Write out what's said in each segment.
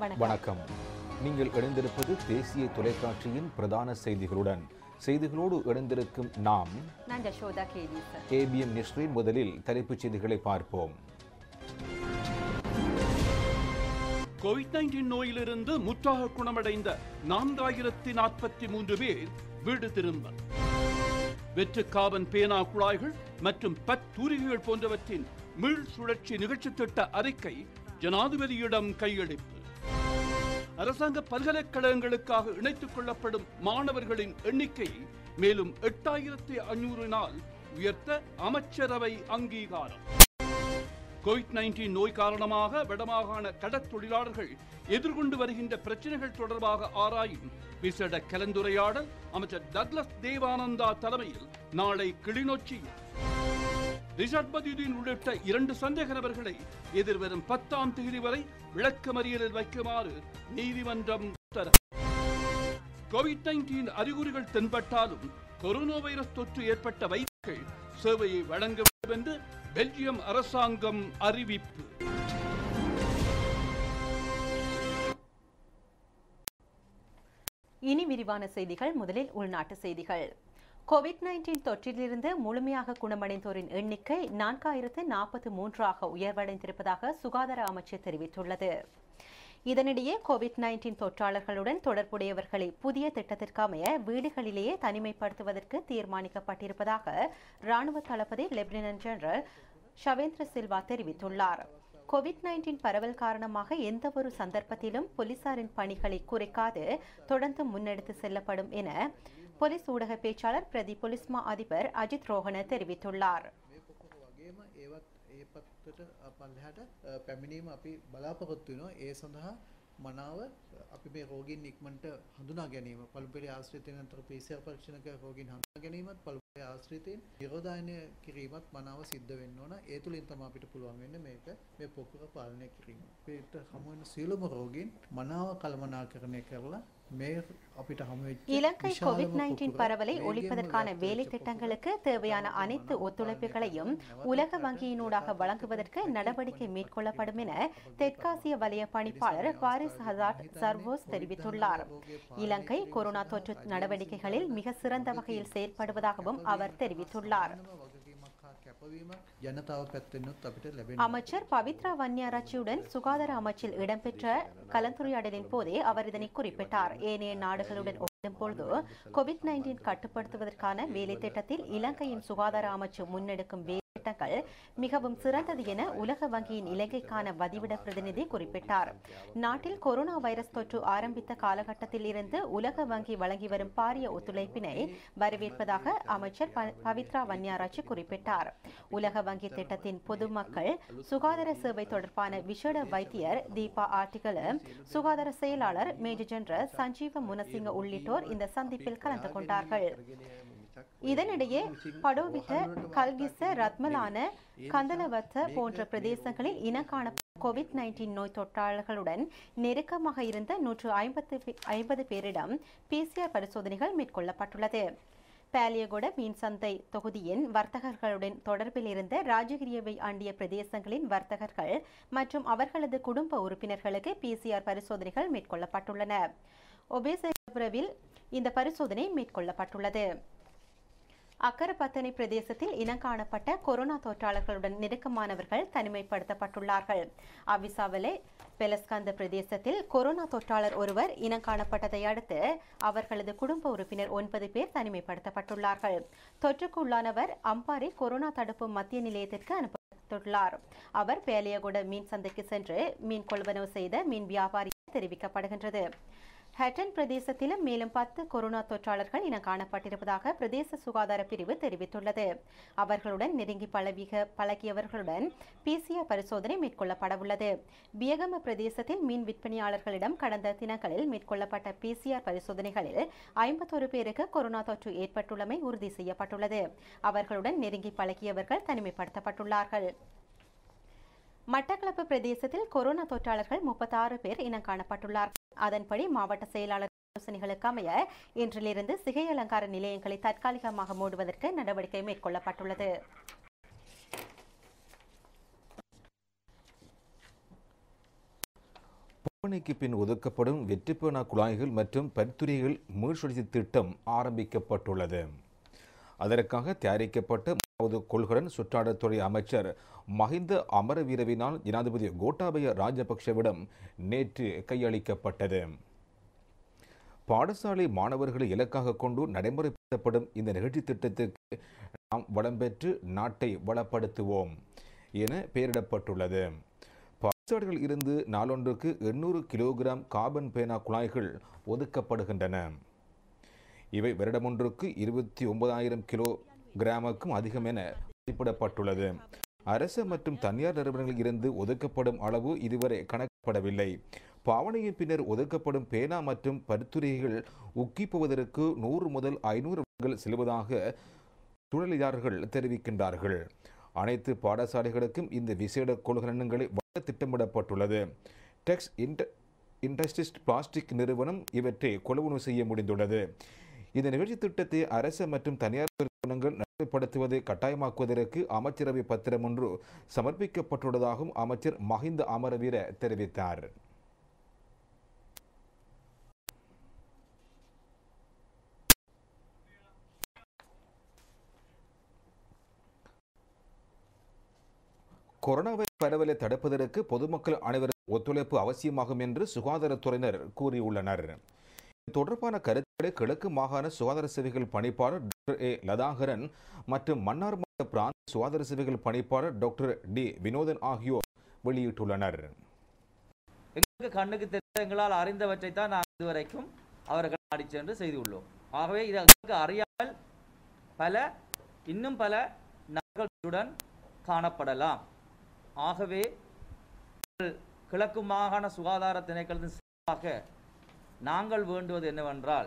வணக்கம் வணக்கம் நீங்கள் இணைந்திருப்பது தேசிய தொலைக்காட்சியின் பிரதான செய்திகளுடன் செய்திகளோடு இணைந்திருக்கும் நாம் நான் யசோதா கேதீஸ் ஏபிஎம் நிஸ்ரீன் முதலில் தலைப்புச் செய்திகளை பார்ப்போம் கோவிட் நைன்டீன் நோயிலிருந்து முற்றாக குணமடைந்த நான்காயிரத்தி நாற்பத்தி மூன்று பேர் வீடு திரும்ப வெற்று காபன் பேனா குழாய்கள் மற்றும் பத்தூரிகைகள் போன்றவற்றின் மீள் சுழற்சி நிகழ்ச்சி திட்ட அறிக்கை ஜனாதிபதியிடம் கையளிப்பு அரசாங்க பல்கலைக்கழகங்களுக்காக இணைத்துக் கொள்ளப்படும் மாணவர்களின் எண்ணிக்கை மேலும் எட்டாயிரத்தி ஐநூறினால் உயர்த்த அமைச்சரவை அங்கீகாரம் கோவிட் நைன்டீன் நோய் காரணமாக வடமாகாண கடற்தொழிலாளர்கள் எதிர்கொண்டு வருகின்ற பிரச்சனைகள் தொடர்பாக ஆராயும் விசேட கலந்துரையாடல் அமைச்சர் டக்ளஸ் தேவானந்தா தலைமையில் நாளை கிளிநொச்சியில் ரிஷாட் பதியுதீன் உள்ளிட்ட இரண்டு சந்தேக நபர்களை எதிர்வரும் பத்தாம் தேதி வரை விளக்கமறியலில் வைக்குமாறு நீதிமன்றம் உத்தரவு கோவிட் நைன்டீன் அறிகுறிகள் தென்பட்டாலும் கொரோனா வைரஸ் தொற்று ஏற்பட்ட வைத்தியர்கள் சேவையை வழங்க வேண்டும் என்று பெல்ஜியம் அரசாங்கம் அறிவிப்பு இனி விரிவான செய்திகள் முதலில் உள்நாட்டு செய்திகள் கோவிட் நைன்டீன் தொற்றிலிருந்து முழுமையாக குணமடைந்தோரின் எண்ணிக்கை நான்காயிரத்து நாற்பத்தி மூன்றாக உயர்வடைந்திருப்பதாக சுகாதார அமைச்சு தெரிவித்துள்ளது இதனிடையே கோவிட் நைன்டீன் தொற்றாளர்களுடன் தொடர்புடையவர்களை புதிய திட்டத்திற்கமைய வீடுகளிலேயே தனிமைப்படுத்துவதற்கு தீர்மானிக்கப்பட்டிருப்பதாக ராணுவ தளபதி லெப்டினன்ட் ஜெனரல் ஷவேந்திர சில்வா தெரிவித்துள்ளார் கோவிட் நைன்டீன் பரவல் காரணமாக எந்தவொரு சந்தர்ப்பத்திலும் போலீசாரின் பணிகளை குறைக்காது தொடர்ந்து முன்னெடுத்து செல்லப்படும் என போலீஸ் ஊடக பேச்சாளர் பிரதி பொலிஸ்மா அதிபர் அஜித் ரோஹன தெரிவித்துள்ளார் වගේම ඒවත් ඒ පත්තට පල්ලහට පැමිණීම අපි බලාපොරොත්තු වෙනවා ඒ සඳහා මනාව අපි මේ රෝගීන් ඉක්මනට හඳුනා ගැනීම පළුපෙරි ආශ්‍රිතයන් අතර PCR පරීක්ෂණක රෝගීන් හඳුනා ගැනීමත් පළුපෙරි ආශ්‍රිතයන් නිරෝධායනය කිරීමත් මනාව සිද්ධ වෙන්න ඕන ඒ තුලින් තමයි අපිට පුළුවන් වෙන්නේ මේක මේ පොකුර පාලනය කිරීම. අපිට හමු වෙන සියලුම රෝගීන් මනාව කළමනාකරණය කරලා මේ අපිට හමු වෙච්ච இலங்கை විශාලම கோவிட் நைன்டீன் පොකුර பரவலை වේගයෙන්ම ஒழிப்பதற்கான ව්‍යාප්ත வேலை වෙච්ච திட்டங்களுக்கு தேவையான அனைத்து ஒத்துழைப்புகளையும் உலக வங்கியினூடாக வழங்குவதற்கு நடவடிக்கை மேற்கொள்ளப்படும் என தெற்காசிய வலய பணிப்பாளர் பாரிஸ் ஹசாட் சர்வோஸ் தெரிவித்துள்ளார் இலங்கை கொரோனா தொற்று நடவடிக்கைகளில் மிக சிறந்த வகையில் செயல்படுவதாகவும் அவர் தெரிவித்துள்ளார் වගකීමක් හා කැපවීම ජනතාව පැත්තෙන්නුත් අපිට ලැබෙන அமைச்சர் பவித்ரா வன்னியாராச்சியுடன் சுகாதார அமைச்சில் இடம்பெற்ற கலந்துரையாடலின் போதே அவர் இதனை குறிப்பிட்டார் ஏனைய நாடுகளுடன் ஒப்பிடும் பொழுது கோவிட் நைன்டீன் கட்டுப்படுத்துவதற்கான வேலை திட்டத்தில் இலங்கையின் சுகாதார அமைச்சு முன்னெடுக்கும் வேலை திட்டங்கள் மிகவும் சிறந்தது என உலக வங்கியின் இலங்கைக்கான வதிவிட பிரதிநிதி குறிப்பிட்டார் நாட்டில் கொரோனா வைரஸ் தொற்று ஆரம்பித்த காலகட்டத்தில் இருந்து உலக வங்கி வழங்கி வரும் பாரிய ஒத்துழைப்பினை வரவேற்பதாக அமைச்சர் ப- பவித்ரா வன்னியாராச்சி குறிப்பிட்டார் உலக வங்கி திட்டத்தின் பொதுமக்கள் சுகாதார சேவை தொடர்பான விசேட வைத்தியர் தீபா ஆர்டிகல சுகாதார செயலாளர் மேஜர் ஜெனரல் சஞ்சீவ முனசிங்க உள்ளிட்டோர் இந்த சந்திப்பில் கலந்து கொண்டார்கள் இதனிடையே படோவிட்ட கல்கிச ரத்மலான கந்தலவத்த போன்ற பிரதேசங்களில் இனக்காண கோவிட் நைன்டீன் நோய் தொற்றாளர்களுடன் நெருக்கமாக இருந்த நூற்று ஐம்பத்து ஐம்பது பேரிடம் பிசிஆர் பரிசோதனைகள் மேற்கொள்ளப்பட்டுள்ளது பாலியகொட மீன் சந்தை தொகுதியின் வர்த்தகர்களுடன் தொடர்பில் இருந்த ராஜகிரியவை ஆண்டிய பிரதேசங்களின் வர்த்தகர்கள் மற்றும் அவர்களது குடும்ப உறுப்பினர்களுக்கு பிசிஆர் பரிசோதனைகள் மேற்கொள்ளப்பட்டுள்ளன ஒபேசபுரவில் இந்த பரிசோதனை மேற்கொள்ளப்பட்டுள்ளது அக்கரப்பத்தனை பிரதேசத்தில் இனங்காணப்பட்ட கொரோனா தொற்றாளர்களுடன் நெருக்கமானவர்கள் தனிமைப்படுத்தப்பட்டுள்ளார்கள் அவிசாவலை பெலஸ்கந்த பிரதேசத்தில் கொரோனா தொற்றாளர் ஒருவர் இனங்காணப்பட்டதை அடுத்து அவர்களது குடும்ப உறுப்பினர் ஒன்பது பேர் தனிமைப்படுத்தப்பட்டுள்ளார்கள் தொற்றுக்கு உள்ளானவர் அம்பாறை கொரோனா தடுப்பு மத்திய நிலையத்திற்கு அனுப்பப்பட்டுள்ளார் அவர் பேலியகுட மீன் சந்தைக்கு சென்று மீன் கொள்வனவு செய்த மீன் வியாபாரி தெரிவிக்கப்படுகின்றது ஹட்டன் பிரதேசத்திலும் மேலும் பத்து கொரோனா தொற்றாளர்கள் இன காணப்பட்டிருப்பதாக பிரதேச சுகாதார பிரிவு தெரிவித்துள்ளது அவர்களுடன் நெருங்கி பழகிய பழகியவர்களுடன் பிசிஆர் பரிசோதனை மேற்கொள்ளப்படவுள்ளது பியகம பிரதேசத்தில் மீன் விற்பனையாளர்களிடம் கடந்த தினங்களில் மேற்கொள்ளப்பட்ட பிசிஆர் பரிசோதனைகளில் ஐம்பத்தொரு பேருக்கு கொரோனா தொற்று ஏற்பட்டுள்ளமை உறுதி செய்யப்பட்டுள்ளது அவர்களுடன் நெருங்கி பழகியவர்கள் தனிமைப்படுத்தப்பட்டுள்ளார்கள் மட்டக்களப்பு பிரதேசத்தில் கொரோனா தொற்றாளர்கள் முப்பத்தாறு பேர் இனம் காணப்பட்டுள்ளார்கள் அதன்படி மாவட்ட செயலாளர் யோசனைகளுக்கு அமைய இன்றிலிருந்து சிகை அலங்கார நிலையங்களை தற்காலிகமாக மூடுவதற்கு நடவடிக்கை மேற்கொள்ளப்பட்டுள்ளது பாவனைக்கு பின் ஒதுக்கப்படும் வெற்றிப்பேனா குழாய்கள் மற்றும் பரிந்துரைகள் மீள்சுழற்சி திட்டம் ஆரம்பிக்கப்பட்டுள்ளது அதற்காக தயாரிக்கப்பட்ட முதலாவது கொள்கலன் சுற்றாடத்துறை அமைச்சர் மஹிந்த அமரவீரவினால் ஜனாதிபதி கோட்டாபய ராஜபக்ஷவிடம் நேற்று கையளிக்கப்பட்டது பாடசாலை மாணவர்களை இலக்காக கொண்டு நடைமுறைப்படுத்தப்படும் இந்த நிகழ்ச்சி திட்டத்திற்கு நாம் வளம் பெற்று நாட்டை வளப்படுத்துவோம் என பெயரிடப்பட்டுள்ளது பாடசாலைகள் இருந்து நாளொன்றுக்கு எண்ணூறு கிலோகிராம் கார்பன் பேனா குழாய்கள் ஒதுக்கப்படுகின்றன இவை வருடமொன்றுக்கு இருபத்தி ஒன்பதாயிரம் கிலோ கிராமுக்கும் அதிகம் என மதிப்பிடப்பட்டுள்ளது அரசு மற்றும் தனியார் நிறுவனங்களில் இருந்து ஒதுக்கப்படும் அளவு இதுவரை கணக்கப்படவில்லை பாவனையின் பின்னர் ஒதுக்கப்படும் பேனா மற்றும் பரிந்துரைகள் உக்கிப்புவதற்கு நூறு முதல் ஐநூறு செல்வதாக தொழிலாளர்கள் தெரிவிக்கின்றார்கள் அனைத்து பாடசாலைகளுக்கும் இந்த விசேட கொள்கலன்களை வழங்க திட்டமிடப்பட்டுள்ளது டெக்ஸ் இன்ட இண்டஸ்ட்ரிஸ்ட் பிளாஸ்டிக் நிறுவனம் இவற்றை கொள்வனவு செய்ய முடிந்துள்ளது இந்த நிகழ்ச்சி திட்டத்தை அரசு மற்றும் தனியார் நிறுவனங்கள் நடைமுறைப்படுத்துவதை கட்டாயமாக்குவதற்கு அமைச்சரவை பத்திரம் ஒன்று சமர்ப்பிக்கப்பட்டுள்ளதாகவும் அமைச்சர் மஹிந்த அமரவீர தெரிவித்தார் கொரோனா வைரஸ் பரவலை தடுப்பதற்கு பொதுமக்கள் அனைவரும் ஒத்துழைப்பு அவசியமாகும் என்று சுகாதாரத்துறையினர் கூறியுள்ளனர் இது தொடர்பான கருத்துக்களை கிழக்கு மாகாண சுகாதார சேவைகள் பணிப்பாளர் டாக்டர் ஏ லதாகரன் மற்றும் மன்னார் மாவட்ட பிராந்திய சுகாதார சேவைகள் பணிப்பாளர் டாக்டர் டி வினோதன் ஆகியோர் வெளியிட்டுள்ளனர் எங்களுக்கு கண்ணுக்கு தெரிந்த எங்களால் அறிந்தவற்றை தான் நாங்கள் இதுவரைக்கும் அவர்கள் நாடி சென்று செய்துள்ளோம் ஆகவே இது எங்களுக்கு அறியாமல் பல இன்னும் பல நகர்களுடன் காணப்படலாம் ஆகவே எங்கள் கிழக்கு மாகாண சுகாதார திணைக்களத்தின் சார்பாக நாங்கள் வேண்டுவது என்னவென்றால்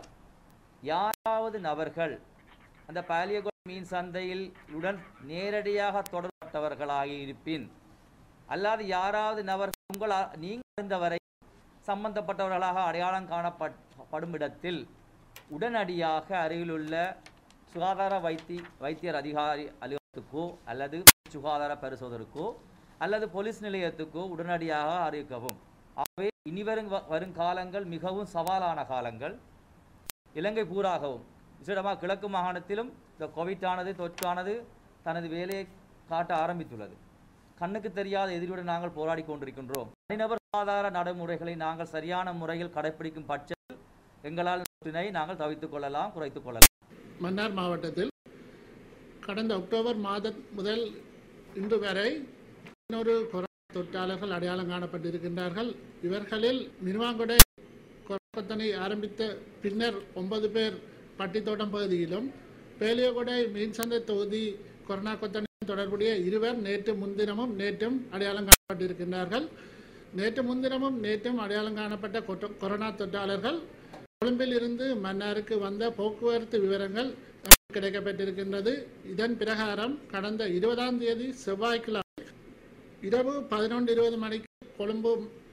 யாராவது நபர்கள் அந்த பாலியகோல் மீன் சந்தையில் உடன் நேரடியாக தொடர்பட்டவர்களாக இருப்பின் அல்லாது யாராவது நபர்கள் உங்கள் அ- நீங்கள் அறிந்தவரை சம்பந்தப்பட்டவர்களாக அடையாளம் காணப்படும் இடத்தில் உடனடியாக அருகிலுள்ள சுகாதார வைத்தி வைத்தியர் அதிகாரி அலுவலகத்துக்கோ அல்லது சுகாதார பரிசோதகருக்கோ அல்லது போலீஸ் நிலையத்துக்கோ உடனடியாக அறிவிக்கவும் ஆகவே இனிவரும் வ- வரும் காலங்கள் மிகவும் சவாலான காலங்கள் இலங்கை பூராகவும் விசேடமாக கிழக்கு மாகாணத்திலும் இந்த கோவிட்டானது தொற்றானது தனது வேலையை காட்ட ஆரம்பித்துள்ளது கண்ணுக்கு தெரியாத எதிரியுடன் நாங்கள் போராடி கொண்டிருக்கின்றோம் தனிநபர் சுகாதார நடைமுறைகளை நாங்கள் சரியான முறையில் கடைபிடிக்கும் பட்சத்தில் எங்களால் தொற்றினை நாங்கள் தவித்துக் கொள்ளலாம் குறைத்துக் கொள்ளலாம் மன்னார் மாவட்டத்தில் கடந்த அக்டோபர் மாதம் முதல் இன்று வரை இன்னொரு கொரோனா தொற்றாளர்கள் அடையாளம் காணப்பட்டிருக்கின்றார்கள் இவர்களில் மினுவாங்குடை கொரோனா ஆரம்பித்த பின்னர் ஒன்பது பேர் பட்டித்தோட்டம் பகுதியிலும் பேலியகுடை மீன்சந்தை தொகுதி கொரோனா கொத்தனை தொடர்புடைய இருவர் நேற்று முன்தினமும் நேற்றும் அடையாளம் காணப்பட்டிருக்கின்றார்கள் நேற்று முன்தினமும் நேற்றும் அடையாளம் காணப்பட்ட கொட்ட- கொரோனா தொற்றாளர்கள் கொழும்பில் இருந்து மன்னாருக்கு வந்த போக்குவரத்து விவரங்கள் கிடைக்கப்பட்டிருக்கின்றது இதன் பிரகாரம் கடந்த இருபதாம் தேதி செவ்வாய்க்கிழமை இரவு பதினொன்று இருபது மணிக்கு கொழும்பு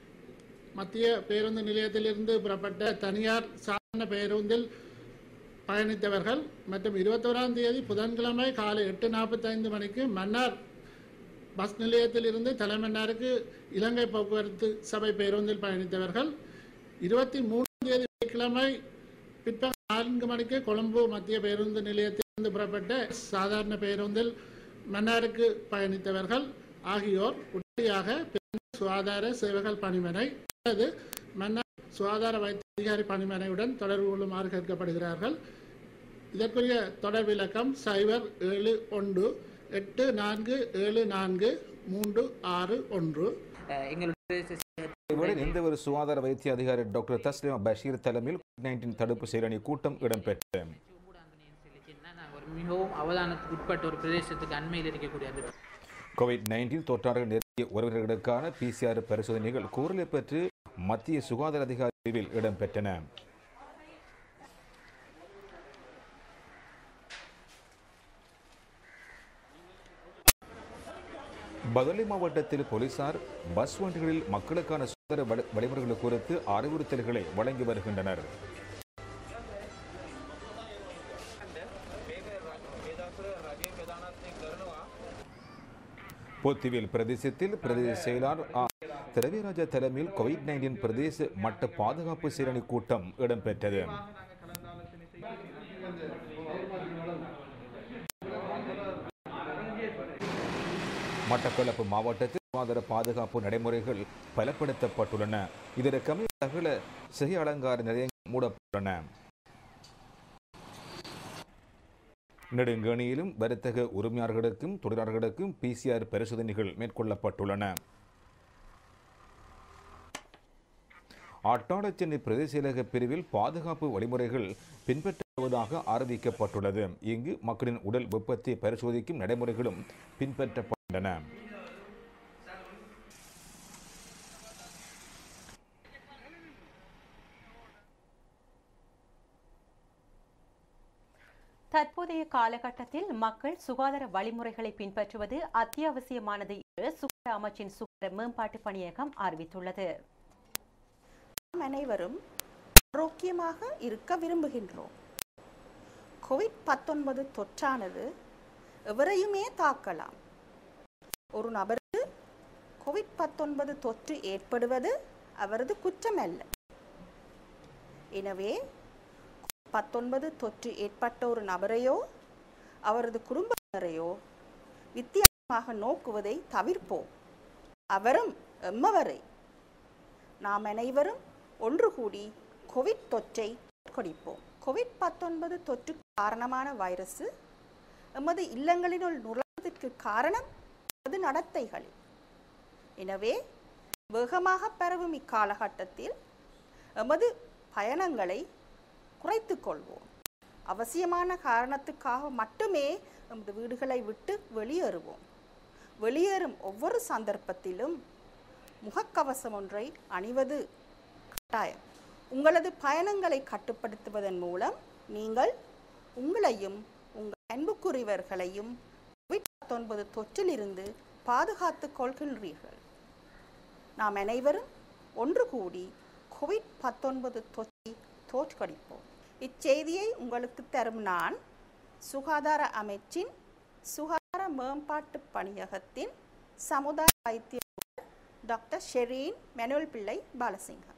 மத்திய பேருந்து நிலையத்திலிருந்து புறப்பட்ட தனியார் சாதாரண பேருந்தில் பயணித்தவர்கள் மற்றும் இருபத்தோராம் தேதி புதன்கிழமை காலை எட்டு நாற்பத்தைந்து மணிக்கு மன்னார் பஸ் நிலையத்திலிருந்து தலைமன்னாருக்கு இலங்கை போக்குவரத்து சபை பேருந்தில் பயணித்தவர்கள் இருபத்தி மூணாம் தேதி வெள்ளிக்கிழமை பிற்பகல் நான்கு மணிக்கு கொழும்பு மத்திய பேருந்து நிலையத்திலிருந்து புறப்பட்ட சாதாரண பேருந்தில் மன்னாருக்கு பயணித்தவர்கள் ஆகியோர் உடனடியாக பேருந்து சுகாதார சேவைகள் பணிமனை அல்லது மன்னார் சுகாதார வைத்திய அதிகாரி பணிமனையுடன் தொடர்பு கொள்ளுமாறு கேட்கப்படுகிறார்கள் இதற்குரிய தொடர் விளக்கம் சைபர் ஏழு ஒன்று எட்டு நான்கு ஏழு நான்கு மூன்று ஆறு ஒன்று எங்களுடைய இவ்வேளை எந்த ஒரு சுகாதார வைத்திய அதிகாரி டாக்டர் தஸ்லிமா பஷீர் தலைமையில் கோவிட் நைன்டீன் தடுப்பு செயலணி கூட்டம் இடம்பெற்றது நாங்கள் ஒரு மிகவும் அவதானத்துக்கு உட்பட்ட ஒரு பிரதேசத்துக்கு அண்மையில் இருக்கக்கூடிய அந்த கோவிட் நைன்டீன் தொற்றாளர்கள் நெருங்கிய உறவினர்களுக்கான பிசிஆர் பரிசோதனைகள் கூறலை பெற்று மத்திய சுகாதார அதிகாரி பிரிவில் இடம்பெற்றன பதலி மாவட்டத்தில் போலீசார் பஸ் வண்டிகளில் மக்களுக்கான சுகாதார வழி- வழிமுறைகள் குறித்து அறிவுறுத்தல்களை வழங்கி வருகின்றனர் பொத்திவில் பிரதேசத்தில் பிரதேச செயலாளர் ஆ. திரவியராஜா தலைமையில் கோவிட் நைன்டீன் பிரதேச மட்ட பாதுகாப்பு சீரணி கூட்டம் இடம்பெற்றது மட்டக்களப்பு மாவட்டத்தில் சுகாதார பாதுகாப்பு நடைமுறைகள் பலப்படுத்தப்பட்டுள்ளன இதற்கமைய சகல சிகை அலங்கார நிலையங்கள் மூடப்பட்டுள்ளன நெடுங்கணியிலும் வர்த்தக உரிமையாளர்களுக்கும் தொழிலாளர்களுக்கும் பிசிஆர் பரிசோதனைகள் மேற்கொள்ளப்பட்டுள்ளன அட்டாளச்சென்னை பிரதேச செயலக பிரிவில் பாதுகாப்பு வழிமுறைகள் பின்பற்றுவதாக அறிவிக்கப்பட்டுள்ளது இங்கு மக்களின் உடல் வெப்பத்தை பரிசோதிக்கும் நடைமுறைகளும் பின்பற்றப்பட்டன தற்போதைய காலகட்டத்தில் மக்கள் சுகாதார வழிமுறைகளை பின்பற்றுவது அத்தியாவசியமானது என்று சுகாதார அமைச்சின் சுகாதார மேம்பாட்டு பணியகம் அறிவித்துள்ளது நாம் அனைவரும் ஆரோக்கியமாக இருக்க விரும்புகின்றோம் கோவிட் பத்தொன்பது தொற்றானது எவரையுமே தாக்கலாம் ஒரு நபருக்கு கோவிட் பத்தொன்பது தொற்று ஏற்படுவது அவரது குற்றமல்ல எனவே பத்தொன்பது தொற்று ஏற்பட்ட ஒரு நபரையோ அவரது குடும்பத்தினரையோ வித்தியாசமாக நோக்குவதை தவிர்ப்போம் அவரும் எம்மவரை நாம் அனைவரும் ஒன்று கூடி கோவிட் தொற்றை கொடிப்போம் கோவிட் பத்தொன்பது தொற்று காரணமான வைரஸ் எமது இல்லங்களினுள் நுழைவதற்கு காரணம் அது நடத்தைகள் எனவே வேகமாக பரவும் இக்காலகட்டத்தில் எமது பயணங்களை குறைத்துக் கொள்வோம் அவசியமான காரணத்துக்காக மட்டுமே நமது வீடுகளை விட்டு வெளியேறுவோம் வெளியேறும் ஒவ்வொரு சந்தர்ப்பத்திலும் முகக்கவசம் ஒன்றை அணிவது கட்டாயம் உங்களது பயணங்களை கட்டுப்படுத்துவதன் மூலம் நீங்கள் உங்களையும் உங்கள் அன்புக்குரியவர்களையும் கோவிட் பத்தொன்பது தொற்றிலிருந்து பாதுகாத்துக் கொள்கின்றீர்கள் நாம் அனைவரும் ஒன்று கூடி கோவிட் பத்தொன்பது தொற்றை தோற்கடிப்போம் இச்செய்தியை உங்களுக்கு தரும் நான் சுகாதார அமைச்சின் சுகாதார மேம்பாட்டு பணியகத்தின் சமுதாய வைத்திய doctor Shereen Manuel Pillai Balasingam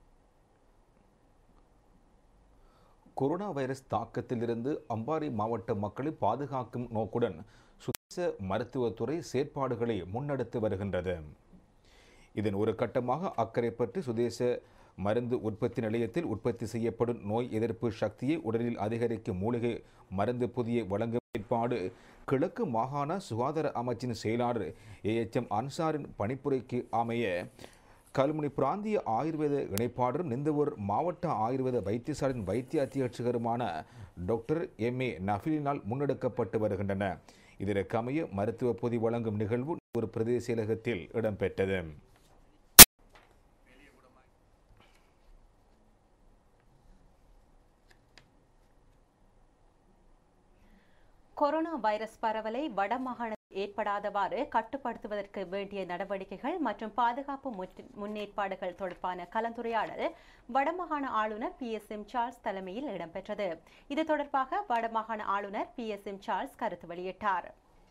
corona virus தாக்கத்திலிருந்து அம்பாறை மாவட்ட மக்களை பாதுகாக்கும் நோக்குடன் சுதேச மருத்துவத்துறை செயற்பாடுகளை முன்னெடுத்து வருகின்றது இதன் ஒரு கட்டமாக அக்கரைப்பற்று சுதேச மருந்து உற்பத்தி நிலையத்தில் உற்பத்தி செய்யப்படும் நோய் எதிர்ப்பு சக்தியை உடலில் அதிகரிக்கும் மூலிகை மருந்து புதிய வழங்கும் ஏற்பாடு கிழக்கு மாகாண சுகாதார அமைச்சின் செயலாளர் ஏஎச்எம் அன்சாரின் பணிப்புரைக்கு அமைய கல்முனை பிராந்திய ஆயுர்வேத இணைப்பாளரும் நிந்தவூர் மாவட்ட ஆயுர்வேத வைத்தியசாலையின் வைத்திய அத்தியட்சகருமான டாக்டர் எம் ஏ நஃபிலினால் முன்னெடுக்கப்பட்டு வருகின்றன இதற்கமைய மருத்துவ பொதி வழங்கும் நிகழ்வு ஒரு பிரதேச செயலகத்தில் இடம்பெற்றது கொரோனா வைரஸ் பரவலை வடமாகாணத்தில் ஏற்படாதவாறு கட்டுப்படுத்துவதற்கு வேண்டிய நடவடிக்கைகள் மற்றும் பாதுகாப்பு முற்று- முன்னேற்பாடுகள் தொடர்பான கலந்துரையாடல் வடமாகாண ஆளுநர் பி எஸ் எம் சார்ல்ஸ் தலைமையில் இடம்பெற்றது இது தொடர்பாக வடமாகாண ஆளுநர் பி எஸ் எம் சார்ல்ஸ் கருத்து வெளியிட்டார்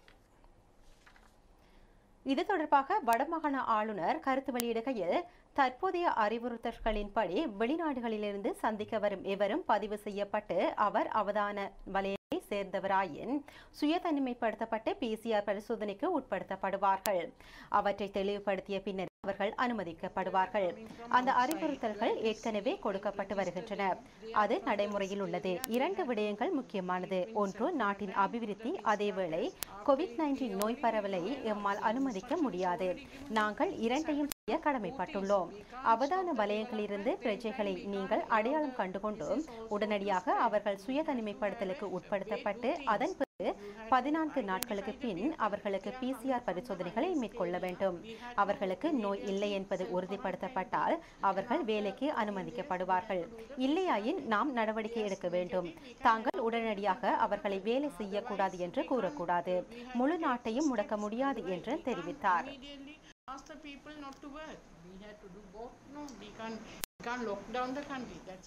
இது தொடர்பாக வடமாகாண ஆளுநர் கருத்து வெளியிடுகையில் தற்போதைய அறிவுறுத்தல்களின்படி வெளிநாடுகளிலிருந்து சந்திக்க வரும் எவரும் பதிவு செய்யப்பட்டு அவர் அவதான வலயத்தை சேர்ந்தவராயின் சுய தனிமைப்படுத்தப்பட்டு பிசிஆர் பரிசோதனைக்கு உட்படுத்தப்படுவார்கள் அவற்றை தெளிவுபடுத்திய பின்னர் அவர்கள் அனுமதிக்கப்படுவார்கள் அந்த அறிவுறுத்தல்கள் ஏற்கனவே கொடுக்கப்பட்டு வருகின்றன அது நடைமுறையில் உள்ளது இரண்டு விடயங்கள் முக்கியமானது ஒன்று நாட்டின் அபிவிருத்தி அதேவேளை கோவிட் நைன்டீன் நோய் பரவலை எம்மால் அனுமதிக்க முடியாது நாங்கள் இரண்டையும் செய்ய கடமைப்பட்டுள்ளோம் அவதான வலயங்களிலிருந்து பிரஜைகளை நீங்கள் அடையாளம் கண்டுகொண்டு உடனடியாக அவர்கள் சுய தனிமைப்படுத்தலுக்கு உட்படுத்தப்பட்டு அதன் பிறகு பதினான்கு நாட்களுக்கு பின் அவர்களுக்கு பிசிஆர் பரிசோதனைகளை மேற்கொள்ள வேண்டும் அவர்களுக்கு நோய் இல்லை என்பது உறுதிப்படுத்தப்பட்டால் அவர்கள் வேலைக்கு அனுமதிக்கப்படுவார்கள் இல்லையாயின் நாம் நடவடிக்கை எடுக்க வேண்டும் தாங்கள் உடனடியாக அவர்களை வேலை செய்யக்கூடாது என்று கூறக்கூடாது முழு நாட்டையும் முடக்க முடியாது என்று தெரிவித்தார் Immediately ask the people not to work. We had to do both. No, we can't, we can't lock down the country. That's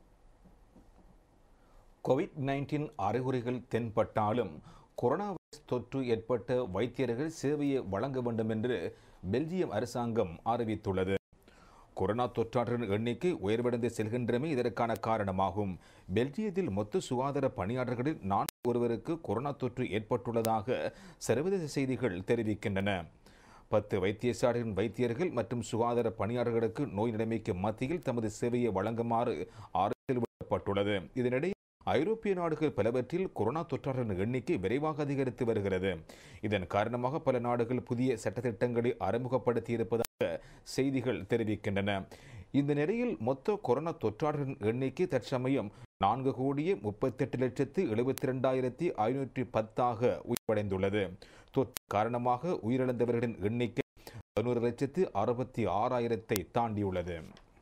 Covid nineteen அறிகுறிகள் தென்பட்டாலும் கொரோனா வைரஸ் தொற்று ஏற்பட்ட வைத்தியர்கள் சேவையை வழங்க வேண்டும் என்று பெல்ஜியம் அரசாங்கம் அறிவித்துள்ளது கொரோனா தொற்றாளர்களின் எண்ணிக்கை உயர்வடைந்து செல்கின்றமே இதற்கான காரணமாகும் பெல்ஜியத்தில் மொத்த சுகாதார பணியாளர்களில் நான்கு ஒருவருக்கு கொரோனா தொற்று ஏற்பட்டுள்ளதாக சர்வதேச செய்திகள் தெரிவிக்கின்றன பத்து வைத்தியசாலையின் வைத்தியர்கள் மற்றும் சுகாதார பணியாளர்களுக்கு நோய் நிலைமைக்கு மத்தியில் தமது சேவையை வழங்குமாறு ஆறுதல் விடப்பட்டுள்ளது இதனிடையே ஐரோப்பிய நாடுகள் பலவற்றில் கொரோனா தொற்றாளர்களின் எண்ணிக்கை விரைவாக அதிகரித்து வருகிறது இதன் காரணமாக பல நாடுகள் புதிய சட்டத்திட்டங்களை அறிமுகப்படுத்தியிருப்பதாக செய்திகள் தெரிவிக்கின்றன இந்த நிலையில் மொத்த கொரோனா தொற்றாளர்களின் எண்ணிக்கை தற்சமயம் நான்கு கோடியே முப்பத்தெட்டு லட்சத்து எழுபத்தி ரெண்டாயிரத்தி ஐநூற்றி பத்தாக உயர்வடைந்துள்ளது தொற்று காரணமாக உயிரிழந்தவர்களின் எண்ணிக்கை பதினோரு லட்சத்து அறுபத்தி ஆறாயிரத்தை தாண்டியுள்ளது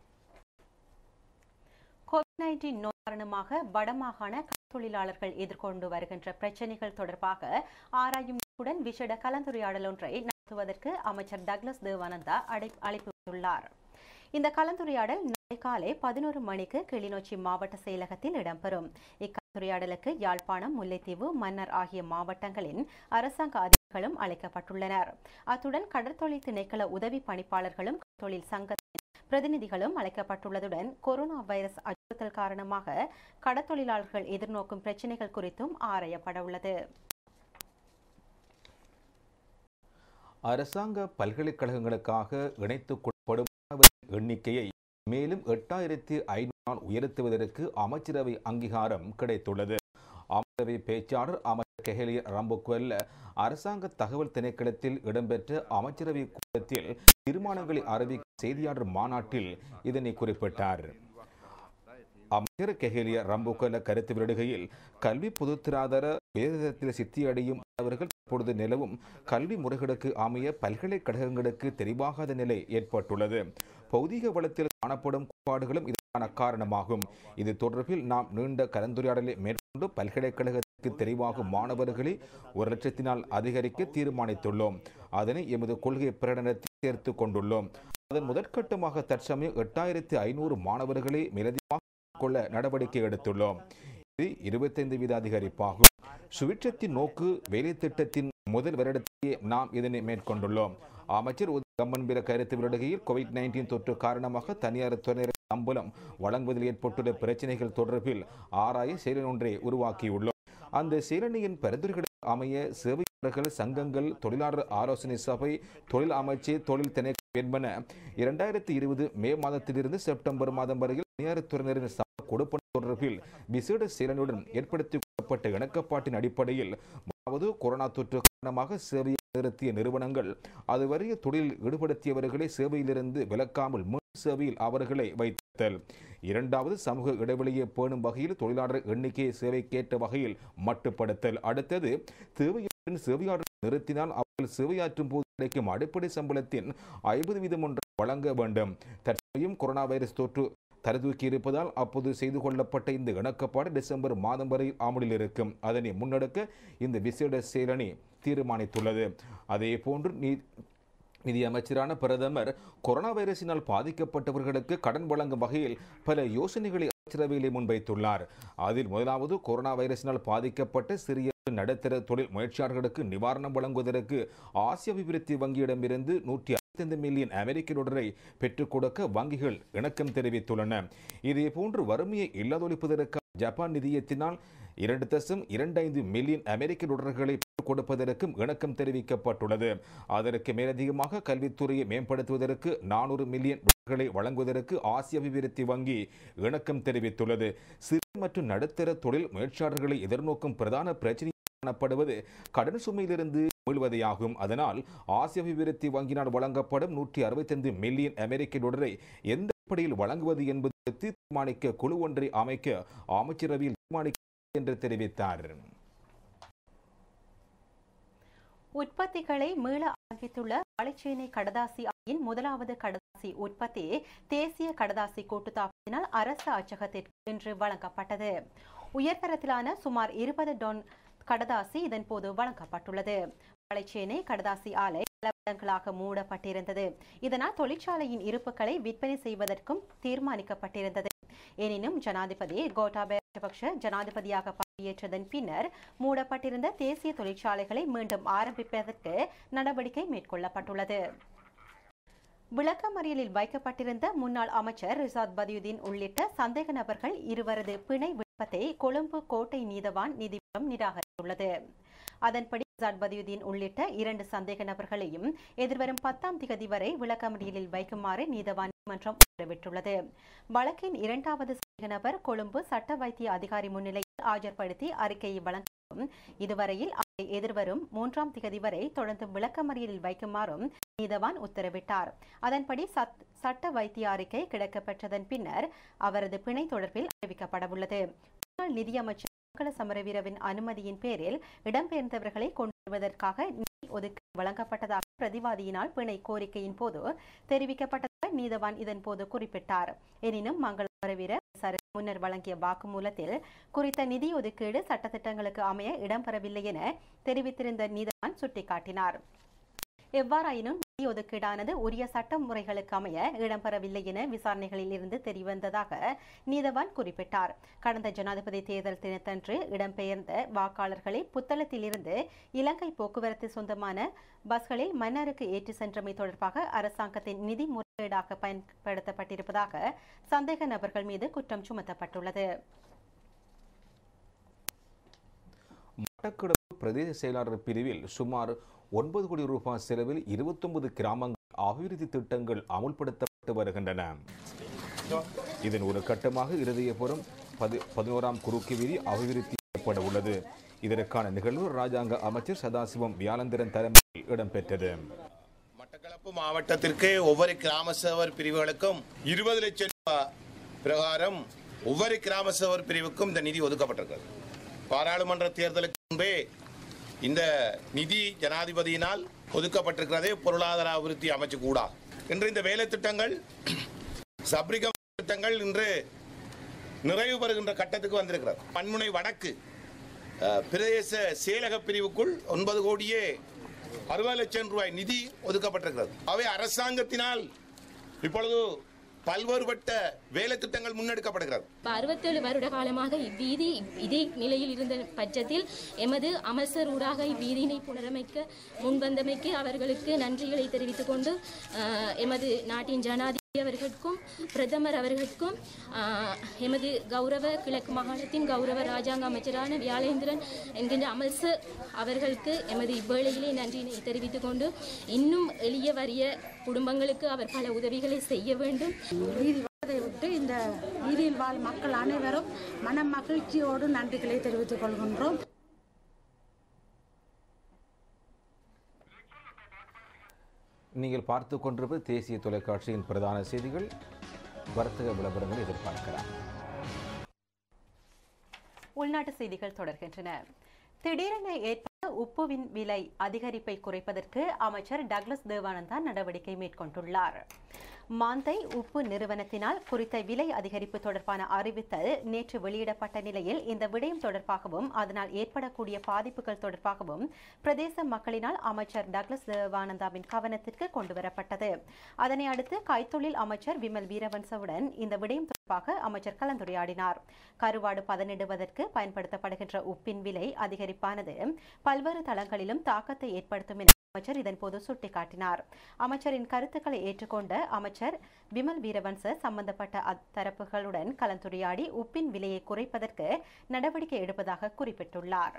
கோவிட் நைன்டீன் நோய் காரணமாக வடமாகாண தொழிலாளர்கள் எதிர்கொண்டு வருகின்ற பிரச்சினைகள் தொடர்பாக ஆராயும் நோக்குடன் விசேட கலந்துரையாடல் ஒன்றை நடத்துவதற்கு அமைச்சர் டக்ளஸ் தேவானந்தா அடை அழைப்பு விடுத்துள்ளார் இந்த கலந்துரையாடல் நாளை காலை பதினோரு மணிக்கு கிளிநொச்சி மாவட்ட செயலகத்தில் இடம்பெறும் இக்கலந்துரையாடலுக்கு யாழ்ப்பாணம் முல்லைத்தீவு மன்னர் ஆகிய மாவட்டங்களின் அரசாங்க அதிகாரிகளும் அழைக்கப்பட்டுள்ளனர் அத்துடன் கடற்தொழில் திணைக்கள உதவி பணிப்பாளர்களும் தொழில் சங்கத்தின் பிரதிநிதிகளும் அழைக்கப்பட்டுள்ளதுடன் கொரோனா வைரஸ் அச்சுறுத்தல் காரணமாக கடற்தொழிலாளர்கள் எதிர்நோக்கும் பிரச்சினைகள் குறித்தும் ஆராயப்பட உள்ளது அரசாங்க பல்கலைக்கழகங்களுக்காக இணைத்துக் கொள்ளப்படும் மாணவர்களின் எண்ணிக்கையை மேலும் எட்டாயிரத்தி ஐநூறு உயர்த்துவதற்கு அமைச்சரவை அங்கீகாரம் கிடைத்துள்ளது அமைச்சரவை பேச்சாளர் அமைச்சர் கெஹலிய ரம்புக்வெல்ல அரசாங்க தகவல் திணைக்களத்தில் இடம்பெற்ற அமைச்சரவை கூட்டத்தில் தீர்மானங்களை அறிவிக்கும் செய்தியாளர் மாநாட்டில் இதனை குறிப்பிட்டார் அமைச்சர் கெஹலிய ரம்புக்கல கருத்து வெளியிடுகையில் கல்வி பொதுத்திராதார வேதத்தில் சித்தியடையும் மாணவர்கள் தற்பொழுது நிலவும் கல்வி முறைகளுக்கு அமைய பல்கலைக்கழகங்களுக்கு தெரிவாகாத நிலை ஏற்பட்டுள்ளது பௌதிக வளத்தில் காணப்படும் குறைபாடுகளும் இதற்கான காரணமாகும் இது தொடர்பில் நாம் நீண்ட கலந்துரையாடலை மேற்கொண்டு பல்கலைக்கழகத்திற்கு தெரிவாகும் மாணவர்களை ஒரு லட்சத்தினால் அதிகரிக்க தீர்மானித்துள்ளோம் அதனை எமது கொள்கை பிரகடனத்தில் சேர்த்து கொண்டுள்ளோம் அதன் முதற்கட்டமாக தற்சமயம் எட்டாயிரத்தி ஐநூறு மாணவர்களை மேலதிகமாக கொள்ள நடவடிக்கை எடுத்துள்ளோம் இது இருபத்தைந்து வீத அதிகரிப்பாகும் சுவிட்சத்தின் நோக்கு வேலை திட்டத்தின் முதல் வருடத்திலேயே நாம் இதனை மேற்கொண்டுள்ளோம் அமைச்சர் உதய கம்மன்பிர கருத்து வெளியிடுகையில் கோவிட் நைன்டீன் தொற்று காரணமாக தனியார் துறையினர் சம்பளம் வழங்குவதில் ஏற்பட்டுள்ள பிரச்சனைகள் தொடர்பில் ஆராய செயலன் ஒன்றை உருவாக்கியுள்ளோம் அந்த செயலணியின் பரிந்துரைகள் அமைய சேவையாளர்கள் சங்கங்கள் தொழிலாளர் ஆலோசனை சபை தொழில் அமைச்சு தொழில் திணை என்பன இரண்டாயிரத்தி இருபது மே மாதத்திலிருந்து செப்டம்பர் மாதம் வரையில் தனியார் துறையினரின் சம்பள கொடுப்பன தொடர்பில் விசேட செயலனுடன் ஏற்படுத்தி கொள்ளப்பட்ட இணக்கப்பாட்டின் அடிப்படையில் அதாவது கொரோனா தொற்று காரணமாக சேவையை நிறுத்திய நிறுவனங்கள் அதுவரைய தொழிலில் ஈடுபடுத்தியவர்களை சேவையிலிருந்து விலக்காமல் மீண்டும் சேவையில் அவர்களை வைத்தல் இரண்டாவது சமூக இடைவெளியை பேணும் வகையில் தொழிலாளர் எண்ணிக்கையை சேவைக்கேற்ற வகையில் மட்டுப்படுத்தல் அடுத்தது தேவையுடன் சேவையாளர் நிறுத்தினால் அவர்கள் சேவையாற்றும் போது கிடைக்கும் அடிப்படை சம்பளத்தின் ஐம்பது வீதம் ஒன்று வழங்க வேண்டும் தற்சமயம் கொரோனா வைரஸ் தொற்று தரதூக்கி இருப்பதால் அப்போது செய்து கொள்ளப்பட்ட இந்த இணக்கப்பாடு டிசம்பர் மாதம் வரை அமலில் இருக்கும் அதனை முன்னெடுக்க இந்த விசேட செயலணி தீர்மானித்துள்ளது அதே போன்று நீ நிதியமைச்சரான பிரதமர் கொரோனா வைரஸினால் பாதிக்கப்பட்டவர்களுக்கு கடன் வழங்கும் வகையில் பல யோசனைகளை அமைச்சரவையிலே முன்வைத்துள்ளார் அதில் முதலாவது கொரோனா வைரஸினால் பாதிக்கப்பட்ட சிறிய நடுத்தர தொழில் முயற்சியாளர்களுக்கு நிவாரணம் வழங்குவதற்கு ஆசிய அபிவிருத்தி வங்கியிடமிருந்து நூற்றி ஐந்து மில்லியன் அமெரிக்க டாலரை பெற்றுக் கொடுக்க வங்கிகள் இணக்கம் தெரிவித்துள்ளன இதே போன்று வறுமையை இல்லாதொழிப்பதற்கு ஜப்பான் நிதியத்தினால் இரண்டு தசம் இரண்டைந்து மில்லியன் அமெரிக்க டாலர்களை பெற்றுக் கொடுப்பதற்கும் இணக்கம் தெரிவிக்கப்பட்டுள்ளது அதற்கு மேலதிகமாக கல்வித்துறையை மேம்படுத்துவதற்கு நானூறு மில்லியன் டாலர்களை வழங்குவதற்கு ஆசிய அபிவிருத்தி வங்கி இணக்கம் தெரிவித்துள்ளது சிறு மற்றும் நடுத்தர தொழில் முயற்சியாளர்களை எதிர்நோக்கும் பிரதான பிரச்சனை காணப்படுவது கடன் சுமையிலிருந்து மீள்வதையாகும் அதனால் ஆசிய அபிவிருத்தி வங்கியினால் வழங்கப்படும் நூற்றி அறுபத்தைந்து மில்லியன் அமெரிக்க டாலரை எந்த அடிப்படையில் வழங்குவது என்பது குறித்து தீர்மானிக்க குழு ஒன்றை அமைக்க அமைச்சரவையில் தீர்மானிக்க என்று தெரிவித்தார் உற்பத்திகளை மீள ஆரம்பித்துள்ள வாழைச்சேனை கடதாசி ஆலையின் முதலாவது கடதாசி உற்பத்தி தேசிய கடதாசி கூட்டுத்தாபனத்தினால் அரசு அச்சகத்திற்கு இன்று வழங்கப்பட்டது உயர்தரத்திலான சுமார் இருபது டொன் கடதாசி இதன் போது வழங்கப்பட்டுள்ளது வாழைச்சேனை கடதாசி ஆலை பல வருடங்களாக மூடப்பட்டிருந்தது இதனால் தொழிற்சாலையின் இருப்புகளை விற்பனை செய்வதற்கும் தீர்மானிக்கப்பட்டிருந்தது எனினும் ஜனாதிபதி கோட்டாபய ராஜபக்ஷ ஜனாதிபதியாக பதவியேற்றதன் பின்னர் மூடப்பட்டிருந்த தேசிய தொழிற்சாலைகளை மீண்டும் ஆரம்பிப்பதற்கு நடவடிக்கை மேற்கொள்ளப்பட்டுள்ளது விளக்கமறியலில் வைக்கப்பட்டிருந்த முன்னாள் அமைச்சர் ரிசாத் பதியுதீன் உள்ளிட்ட சந்தேக நபர்கள் இருவரது பிணை விண்ணப்பத்தை கொழும்பு கோட்டை நீதவான் நீதிமன்றம் நிராகரித்துள்ளது அதன்படி ரிசாத் பதியுதீன் உள்ளிட்ட இரண்டு சந்தேக நபர்களையும் எதிர்வரும் பத்தாம் திகதி வரை விளக்கமறியலில் வைக்குமாறு நீதவான் நீதிமன்றம் உத்தரவிட்டுள்ளது வழக்கின் இரண்டாவது சந்தேக நபர் கொழும்பு சட்ட வைத்திய அதிகாரி முன்னிலையில் ஆஜர்படுத்தி அறிக்கையை வழங்கவும் இதுவரையில் அவரை எதிர்வரும் மூன்றாம் திகதி வரை தொடர்ந்து விளக்கமறியலில் வைக்குமாறும் நீதவான் உத்தரவிட்டார் அதன்படி சத்- சட்ட வைத்திய அறிக்கை கிடைக்கப்பெற்றதன் பின்னர் அவரது பிணை தொடர்பில் அறிவிக்கப்படவுள்ளது முன்னாள் நிதியமைச்சர் மங்கள சமரவீரவின் அனுமதியின் பேரில் இடம்பெயர்ந்தவர்களை கொண்டு வருவதற்காக நிதி ஒதுக்கீடு வழங்கப்பட்டதாக பிரதிவாதியினால் பிணை கோரிக்கையின் போது தெரிவிக்கப்பட்டதாக நீதவான் இதன் போது குறிப்பிட்டார் எனினும் மங்கள சமரவீர விசாரணை முன்னர் வழங்கிய வாக்குமூலத்தில் குறித்த நிதி ஒதுக்கீடு சட்டத்திட்டங்களுக்கு அமைய இடம்பெறவில்லை என தெரிவித்திருந்த நீதவான் சுட்டிக்காட்டினார் எவ்வாறாயினும் நிதி ஒதுக்கீடானது உரிய சட்ட முறைகளுக்கு அமைய இடம்பெறவில்லை என விசாரணைகளில் இருந்து தெரியவந்ததாக நீதவான் குறிப்பிட்டார் கடந்த ஜனாதிபதி தேர்தல் தினத்தன்று இடம்பெயர்ந்த வாக்காளர்களை புத்தளத்திலிருந்து இலங்கை போக்குவரத்து சொந்தமான பஸ்களில் மன்னருக்கு ஏற்றி சென்றமை தொடர்பாக அரசாங்கத்தின் நிதி முறைகேடாக பயன்படுத்தப்பட்டிருப்பதாக சந்தேக நபர்கள் மீது குற்றம் சுமத்தப்பட்டுள்ளது மட்டக்களப்பு பிரதேச செயலாளர் பிரிவில் சுமார் ஒன்பது கோடி ரூபாய் செலவில் இருபத்தொன்பது கிராமங்கள் அபிவிருத்தி திட்டங்கள் அமுல்படுத்தப்பட்டு வருகின்றன இதன் ஒரு கட்டமாக இருதயபுரம் பதி பதினோராம் குறுக்கு வீதி அபிவிருத்தி செய்யப்பட உள்ளது இதற்கான நிகழ்வு ராஜாங்க அமைச்சர் சதாசிவம் வியாழந்திரன் தலைமையில் இடம்பெற்றது மட்டக்களப்பு மாவட்டத்திற்கு ஒவ்வொரு கிராம சேவர் பிரிவுகளுக்கும் இருபது லட்சம் ரூபாய் பிரகாரம் ஒவ்வொரு கிராம சேவர் பிரிவுக்கும் இந்த நிதி ஒதுக்கப்பட்டிருக்கிறது பாராளுமன்ற தேர்தலுக்கு முன்பே இந்த நிதி ஜனாதிபதியினால் ஒதுக்கப்பட்டிருக்கிறது பொருளாதார அபிவிருத்தி அமைச்சு கூடா இன்று இந்த வேலை திட்டங்கள் சப்ரிகம் திட்டங்கள் இன்று நிறைவு பெறுகின்ற கட்டத்துக்கு வந்திருக்கிறது பன்முனை வடக்கு அஹ், பிரதேச செயலக பிரிவுக்குள் ஒன்பது கோடியே அறுபது லட்சம் ரூபாய் நிதி ஒதுக்கப்பட்டிருக்கிறது அவை அரசாங்கத்தினால் இப்பொழுது பல்வேறுபட்ட வேலை திட்டங்கள் முன்னெடுக்கப்படுகிறது இப்போ அறுபத்தேழு வருட காலமாக இவ்வீதி இதே நிலையில் இருந்த பட்சத்தில் எமது அமைச்சர் ஊடாக இவ்வீதியினை புனரமைக்க முன்வந்தமைக்கு அவர்களுக்கு நன்றிகளை தெரிவித்துக் கொண்டு ஆஹ், எமது நாட்டின் ஜனாதிபதி அவர்களுக்கும் பிரதமர் அவர்களுக்கும் ஆஹ், எமது கௌரவ கிழக்கு மாகாணத்தின் கௌரவ ராஜாங்க அமைச்சரான வியாழேந்திரன் என்கின்ற அமைச்சர் அவர்களுக்கு எமது இவ்வேளையிலே நன்றியினை தெரிவித்துக் கொண்டு இன்னும் எளிய வறிய குடும்பங்களுக்கு அவர் பல உதவிகளை செய்ய வேண்டும் வீதி வாழ்வதை விட்டு இந்த வீதியில் வாழ் மக்கள் அனைவரும் மன மகிழ்ச்சியோடு நன்றிகளை தெரிவித்துக் கொள்கின்றோம் நீங்கள் பார்த்து கொண்டிருப்பது தேசிய தொலைக்காட்சியின் பிரதான செய்திகள் வர்த்தக விளம்பரங்களை எதிர்பார்க்கலாம் உள்நாட்டு செய்திகள் தொடர்கின்றன திடீரென ஏற்பட்ட உப்புவின் விலை அதிகரிப்பை குறைப்பதற்கு அமைச்சர் டக்ளஸ் தேவானந்தா நடவடிக்கை மேற்கொண்டுள்ளார் மாந்தை உப்பு நிறுவனத்தினால் குறித்த விலை அதிகரிப்பு தொடர்பான அறிவித்தல் நேற்று வெளியிடப்பட்ட நிலையில் இந்த விடயம் தொடர்பாகவும் அதனால் ஏற்படக்கூடிய பாதிப்புகள் தொடர்பாகவும் பிரதேச மக்களினால் அமைச்சர் டக்ளஸ் தேவானந்தாவின் கவனத்திற்கு கொண்டுவரப்பட்டது அதனை அடுத்து கைத்தொழில் அமைச்சர் விமல் வீரவன்சவுடன் இந்த விடயம் தொடர்பாக அமைச்சர் கலந்துரையாடினார் கருவாடு பதனிடுவதற்கு பயன்படுத்தப்படுகின்ற உப்பின் விலை அதிகரிப்பானது பல்வேறு தளங்களிலும் தாக்கத்தை ஏற்படுத்தும் என அமைச்சர் இதன்போது சுட்டிக்காட்டினார் அமைச்சரின் கருத்துக்களை ஏற்றுக்கொண்ட அமைச்சர் விமல் வீரவன்ச சம்பந்தப்பட்ட அத்தரப்புகளுடன் கலந்துரையாடி உப்பின் விலையை குறைப்பதற்கு நடவடிக்கை எடுப்பதாக குறிப்பிட்டுள்ளார்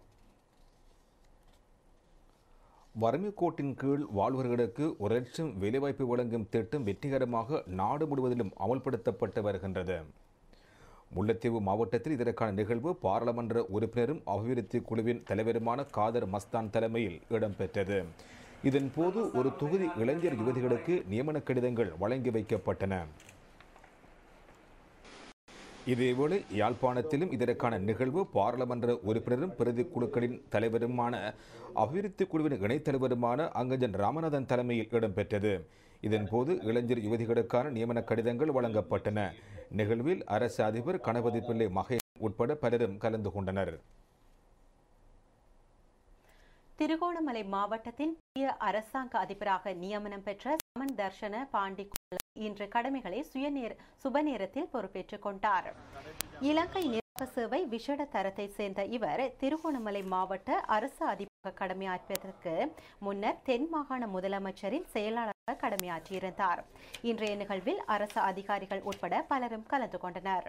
வறுமை கோட்டின் கீழ் வாழ்வர்களுக்கு ஒரு லட்சம் வேலைவாய்ப்பு வழங்கும் திட்டம் வெற்றிகரமாக நாடு முழுவதிலும் அமல்படுத்தப்பட்டு வருகின்றது முல்லைத்தீவு மாவட்டத்தில் இதற்கான நிகழ்வு பாராளுமன்ற உறுப்பினரும் அபிவிருத்தி குழுவின் தலைவருமான காதர் மஸ்தான் தலைமையில் இடம்பெற்றது இதன்போது ஒரு தொகுதி இளைஞர் யுவதிகளுக்கு நியமன கடிதங்கள் வழங்கி வைக்கப்பட்டன இதேவேளை யாழ்ப்பாணத்திலும் இதற்கான நிகழ்வு பாராளுமன்ற உறுப்பினரும் பிரதி குழுக்களின் தலைவருமான அபிவிருத்தி குழுவின் இணைத்தலைவருமான அங்கஜன் ராமநாதன் தலைமையில் இடம்பெற்றது இதன்போது இளைஞர் யுவதிகளுக்கான நியமன கடிதங்கள் வழங்கப்பட்டன நிகழ்வில் அரசு அதிபர் கணபதி பிள்ளை மகே உட்பட பலரும் கலந்து கொண்டனர் திருகோணமலை மாவட்டத்தின் புதிய அரசாங்க அதிபராக நியமனம் பெற்ற சமன் தர்ஷன பாண்டி இன்று கடமைகளை சுயநேர சுப நேரத்தில் பொறுப்பேற்றுக் கொண்டார் இலங்கை நிர்வாக சேவை விஷட தரத்தை சேர்ந்த இவர் திருகோணமலை மாவட்ட அரசு அதிபராக கடமையாற்றியதற்கு முன்னர் தென் மாகாண முதலமைச்சரின் செயலாளராக கடமையாற்றியிருந்தார் இன்றைய நிகழ்வில் அரசு அதிகாரிகள் உட்பட பலரும் கலந்து கொண்டனர்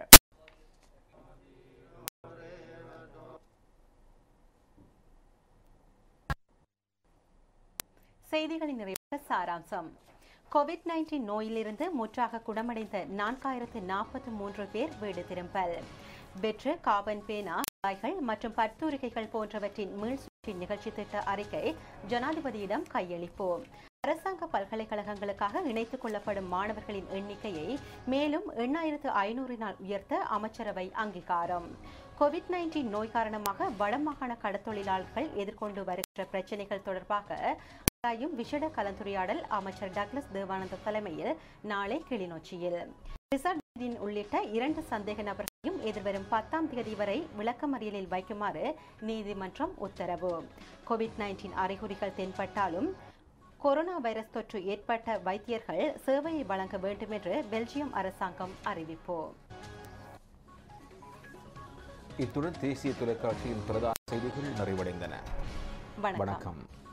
செய்திகளின் நிறைவாக சாராம்சம் கோவிட் நைன்டீன் நோயிலிருந்து முற்றாக குணமடைந்த நான்காயிரத்து நாற்பத்தி மூன்று பேர் வீடு திரும்பல் வெற்று காபன் பேனா காய்கள் மற்றும் பட்டுரிகைகள் போன்றவற்றின் மீள் சுற்றின் நிகழ்ச்சி திட்ட அறிக்கை ஜனாதிபதியிடம் கையளிப்போம் அரசாங்க பல்கலைக்கழகங்களுக்காக இணைத்துக் கொள்ளப்படும் மாணவர்களின் எண்ணிக்கையை மேலும் எண்ணாயிரத்து ஐநூறினால் உயர்த்த அமைச்சரவை அங்கீகாரம் கோவிட் நைன்டீன் நோய் காரணமாக வடமாகாண கடத்தொழிலாளர்கள் எதிர்கொண்டு வருகின்ற பிரச்சினைகள் தொடர்பாக ஆராயும் விசேட கலந்துரையாடல் அமைச்சர் டக்ளஸ் தேவானந்த தலைமையில் நாளை கிளிநொச்சியில் ரிசார்ட் தீன் உள்ளிட்ட இரண்டு சந்தேக நபர்களையும் எதிர்வரும் பத்தாம் தேதி வரை விளக்கமறியலில் வைக்குமாறு நீதிமன்றம் உத்தரவு கோவிட் நைன்டீன் அறிகுறிகள் தென்பட்டாலும் கொரோனா வைரஸ் தொற்று ஏற்பட்ட வைத்தியர்கள் சேவையை வழங்க வேண்டும் என்று பெல்ஜியம் அரசாங்கம் அறிவிப்பு இத்துடன் தேசிய தொலைக்காட்சியின் பிரதான செய்திகள் நிறைவடைந்தன வணக்கம் வணக்கம்